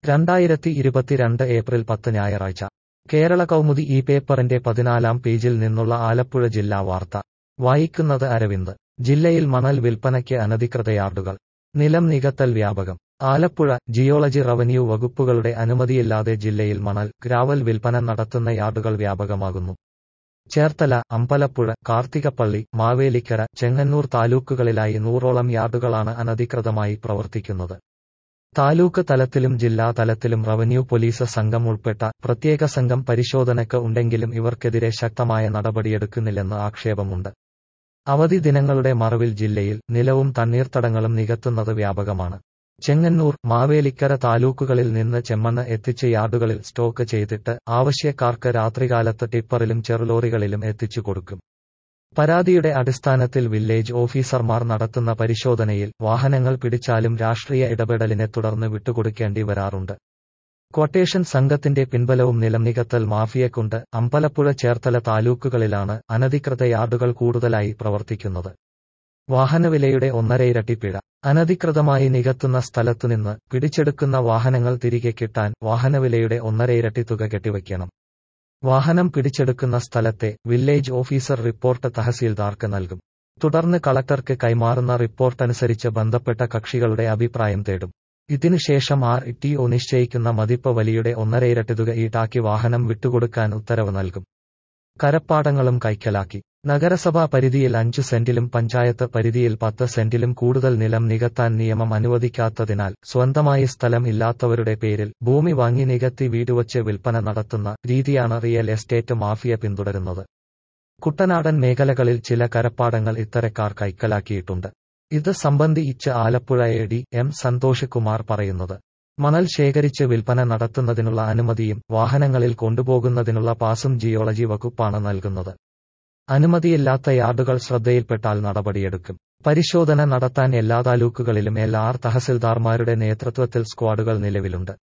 രണ്ടായിരത്തി ഇരുപത്തിരണ്ട് ഏപ്രിൽ പത്ത് ഞായറാഴ്ച കേരള കൗമുദി ഈ പേപ്പറിന്റെ പതിനാലാം പേജിൽ നിന്നുള്ള ആലപ്പുഴ ജില്ലാ വാർത്ത വായിക്കുന്നത് അരവിന്ദ് ജില്ലയിൽ മണൽ വിൽപ്പനയ്ക്ക് അനധികൃത യാർഡുകൾ നിലം നികത്തൽ വ്യാപകം ആലപ്പുഴ ജിയോളജി റവന്യൂ വകുപ്പുകളുടെ അനുമതിയില്ലാതെ ജില്ലയിൽ മണൽ ഗ്രാവൽ വിൽപ്പന നടത്തുന്ന യാർഡുകൾ വ്യാപകമാകുന്നു ചേർത്തല അമ്പലപ്പുഴ കാർത്തികപ്പള്ളി മാവേലിക്കര ചെങ്ങന്നൂർ താലൂക്കുകളിലായി നൂറോളം യാർഡുകളാണ് അനധികൃതമായി പ്രവർത്തിക്കുന്നത് താലൂക്ക് തലത്തിലും ജില്ലാ തലത്തിലും റവന്യൂ പോലീസ് സംഘം ഉൾപ്പെട്ട പ്രത്യേക സംഘം പരിശോധനയ്ക്ക് ഉണ്ടെങ്കിലും ഇവർക്കെതിരെ ശക്തമായ നടപടിയെടുക്കുന്നില്ലെന്ന് ആക്ഷേപമുണ്ട് അവധി ദിനങ്ങളുടെ മറവിൽ ജില്ലയിൽ നിലവും തണ്ണീർത്തടങ്ങളും നികത്തുന്നത് വ്യാപകമാണ് ചെങ്ങന്നൂർ മാവേലിക്കര താലൂക്കുകളിൽ നിന്ന് ചെമ്മണ്ണ് എത്തിച്ച് യാർഡുകളിൽ സ്റ്റോക്ക് ചെയ്തിട്ട് ആവശ്യക്കാർക്ക് രാത്രികാലത്ത് ടിപ്പറിലും ചെറുലോറികളിലും എത്തിച്ചു കൊടുക്കും പരാതിയുടെ അടിസ്ഥാനത്തിൽ വില്ലേജ് ഓഫീസർമാർ നടത്തുന്ന പരിശോധനയിൽ വാഹനങ്ങൾ പിടിച്ചാലും രാഷ്ട്രീയ ഇടപെടലിനെ തുടർന്ന് വിട്ടുകൊടുക്കേണ്ടി വരാറുണ്ട് ക്വട്ടേഷൻ സംഘത്തിന്റെ പിൻബലവും നിലംനികത്തൽ മാഫിയക്കുണ്ട് അമ്പലപ്പുഴ ചേർത്തല താലൂക്കുകളിലാണ് അനധികൃത യാർഡുകൾ കൂടുതലായി പ്രവർത്തിക്കുന്നത് വാഹനവിലയുടെ ഒന്നരയിരട്ടി പിഴ അനധികൃതമായി നികത്തുന്ന സ്ഥലത്തുനിന്ന് പിടിച്ചെടുക്കുന്ന വാഹനങ്ങൾ തിരികെ കിട്ടാൻ വാഹനവിലയുടെ ഒന്നരയിരട്ടി തുക കെട്ടിവയ്ക്കണം വാഹനം പിടിച്ചെടുക്കുന്ന സ്ഥലത്തെ വില്ലേജ് ഓഫീസർ റിപ്പോർട്ട് തഹസീൽദാർക്ക് നൽകും തുടർന്ന് കളക്ടർക്ക് കൈമാറുന്ന റിപ്പോർട്ടനുസരിച്ച് ബന്ധപ്പെട്ട കക്ഷികളുടെ അഭിപ്രായം തേടും ഇതിനുശേഷം ആർ ടി ഒ നിശ്ചയിക്കുന്ന മതിപ്പ് വലിയുടെ ഒന്നരയിരട്ടി തുക ഈടാക്കി വാഹനം വിട്ടുകൊടുക്കാൻ ഉത്തരവ് നൽകും കരപ്പാടങ്ങളും കൈക്കലാക്കി നഗരസഭാ പരിധിയിൽ അഞ്ചു സെന്റിലും പഞ്ചായത്ത് പരിധിയിൽ പത്ത് സെന്റിലും കൂടുതൽ നിലം നികത്താൻ നിയമം അനുവദിക്കാത്തതിനാൽ സ്വന്തമായി സ്ഥലം ഇല്ലാത്തവരുടെ പേരിൽ ഭൂമി വാങ്ങി നികത്തി വീടുവച്ച് വിൽപ്പന നടത്തുന്ന രീതിയാണ് റിയൽ എസ്റ്റേറ്റ് മാഫിയ പിന്തുടരുന്നത് കുട്ടനാടൻ മേഖലകളിൽ ചില കരപ്പാടങ്ങൾ ഇത്തരക്കാർ കൈക്കലാക്കിയിട്ടുണ്ട് ഇത് സംബന്ധിച്ച് Alappuzha A D M Santhosh Kumar പറയുന്നത് മണൽ ശേഖരിച്ച് വിൽപ്പന നടത്തുന്നതിനുള്ള അനുമതിയും വാഹനങ്ങളിൽ കൊണ്ടുപോകുന്നതിനുള്ള പാസും ജിയോളജി വകുപ്പാണ് നൽകുന്നത് അനുമതിയില്ലാത്ത യാർഡുകൾ ശ്രദ്ധയിൽപ്പെട്ടാൽ നടപടിയെടുക്കും പരിശോധന നടത്താൻ എല്ലാ താലൂക്കുകളിലും എല്ലാ ആർ തഹസിൽദാർമാരുടെ നേതൃത്വത്തിൽ സ്ക്വാഡുകൾ നിലവിലുണ്ട്